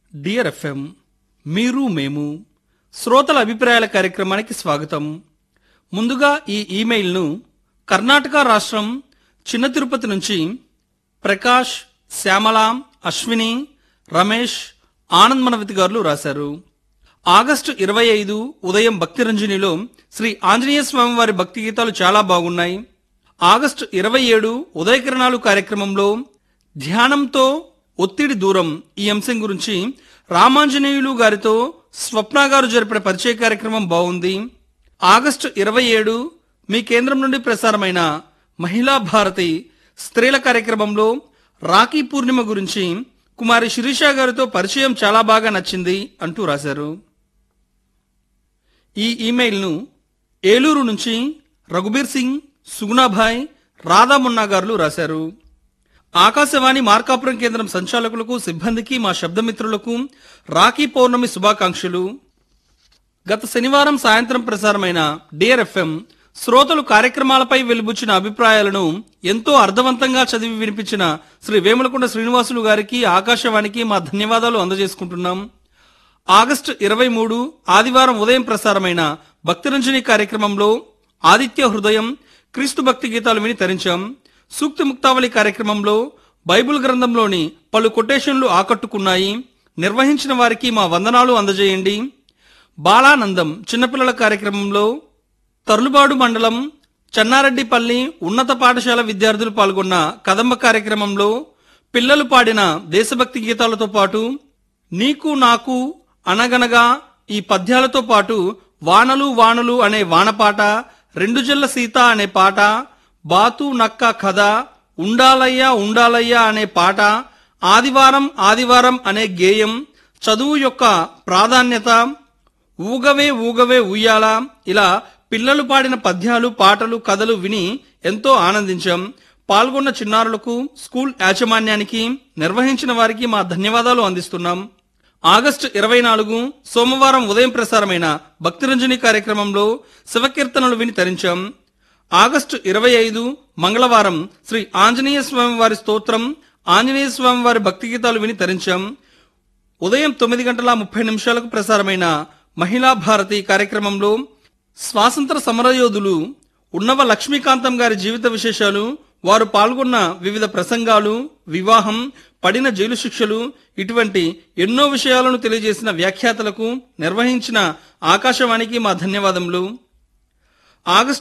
dear FM మీరు మేము శ్రోతల అభిప్రాయాల కార్యక్రమానికి స్వాగతం ముందుగా ఈ ఇమెయిల్ను కర్ణాటక రాష్ట్రం చిన్న తిరుపతి నుంచి ప్రకాష్ శ్యామల అశ్విని రమేష్ ఆనంద్ మనవతి గారు రాశారు ఆగస్టు ఇరవై ఐదు ఉదయం భక్తి రంజనిలో శ్రీ ఆంజనేయ స్వామి వారి భక్తి గీతాలు చాలా బాగున్నాయి ఆగస్టు ఇరవై ఏడు ఉదయకిరణాలు కార్యక్రమంలో ధ్యానంతో ఒత్తిడి దూరం ఈ అంశం గురించి రామాంజనేయులు గారితో స్వప్న గారు జరిపిన పరిచయ కార్యక్రమం బాగుంది ఆగస్టు ఇరవై ఏడు మీ కేంద్రం నుండి ప్రసారమైన మహిళా భారతి స్త్రీల కార్యక్రమంలో రాఖీ పూర్ణిమ గురించి కుమారి శిరీష గారితో పరిచయం చాలా బాగా నచ్చింది అంటూ రాశారు ఈ ఇమెయిల్ను ఏలూరు నుంచి రఘుబీర్ సింగ్ సుగుణాభాయ్ రాధా మున్నా గారు రాశారు ఆకాశవాణి మార్కాపురం కేంద్రం సంచాలకులకు సిబ్బందికి మా శబ్దమిత్రులకు రాఖీ పౌర్ణమి శుభాకాంక్షలు గత శనివారం సాయంత్రం ప్రసారమైన డియర్ ఎఫ్ఎం శ్రోతలు కార్యక్రమాలపై వెలుబుచ్చిన అభిప్రాయాలను ఎంతో అర్థవంతంగా చదివి వినిపించిన శ్రీ వేములకొండ శ్రీనివాసులు గారికి ఆకాశవాణికి మా ధన్యవాదాలు అందజేసుకుంటున్నాం ఆగస్టు ఇరవై మూడు ఆదివారం ఉదయం ప్రసారమైన భక్తిరంజని కార్యక్రమంలో ఆదిత్య హృదయం క్రీస్తు భక్తి గీతాలు విని తరించాం సూక్తి ముక్తావళి కార్యక్రమంలో బైబిల్ గ్రంథంలోని పలు కొటేషన్లు ఆకట్టుకున్నాయి నిర్వహించిన వారికి మా వందనాలు అందజేయండి బాలానందం చిన్నపిల్లల కార్యక్రమంలో తర్లుబాడు మండలం చెన్నారెడ్డిపల్లి ఉన్నత పాఠశాల విద్యార్థులు పాల్గొన్న కదంబ కార్యక్రమంలో పిల్లలు పాడిన దేశభక్తి గీతాలతో పాటు నీకు నాకు అనగనగా ఈ పద్యాలతో పాటు వానలు వానలు అనే వానపాట రెండు జల్ల సీత అనే పాట బాతు నక్క కథ ఉండాలయ్యా ఉండాలయ్యా అనే పాట ఆదివారం ఆదివారం అనే గేయం చదువు యొక్క ప్రాధాన్యత ఊగవే ఊగవే ఉయ్యాల ఇలా పిల్లలు పాడిన పద్యాలు పాటలు కథలు విని ఎంతో ఆనందించాం పాల్గొన్న చిన్నారులకు స్కూల్ యాజమాన్యానికి నిర్వహించిన వారికి మా ధన్యవాదాలు అందిస్తున్నాం ఆగస్టు ఇరవై నాలుగు సోమవారం ఉదయం ప్రసారమైన భక్తిరంజని కార్యక్రమంలో శివకీర్తనలు విని తరించాం ఆగస్టు ఇరవై ఐదు మంగళవారం శ్రీ ఆంజనేయ స్వామి వారి స్తోత్రం ఆంజనేయ స్వామి వారి భక్తి గీతాలు విని తరించాం ఉదయం తొమ్మిది గంటల ముప్పై నిమిషాలకు ప్రసారమైన మహిళా భారతి కార్యక్రమంలో స్వాతంత్ర సమరయోధులు ఉన్నవ లక్ష్మీకాంతం గారి జీవిత విశేషాలు వారు పాల్గొన్న వివిధ ప్రసంగాలు వివాహం పడిన జైలు శిక్షలు ఇటువంటి ఎన్నో విషయాలను తెలియజేసిన వ్యాఖ్యాతలకు నిర్వహించిన ఆకాశవాణికి మా ధన్యవాదములు ఆగస్టు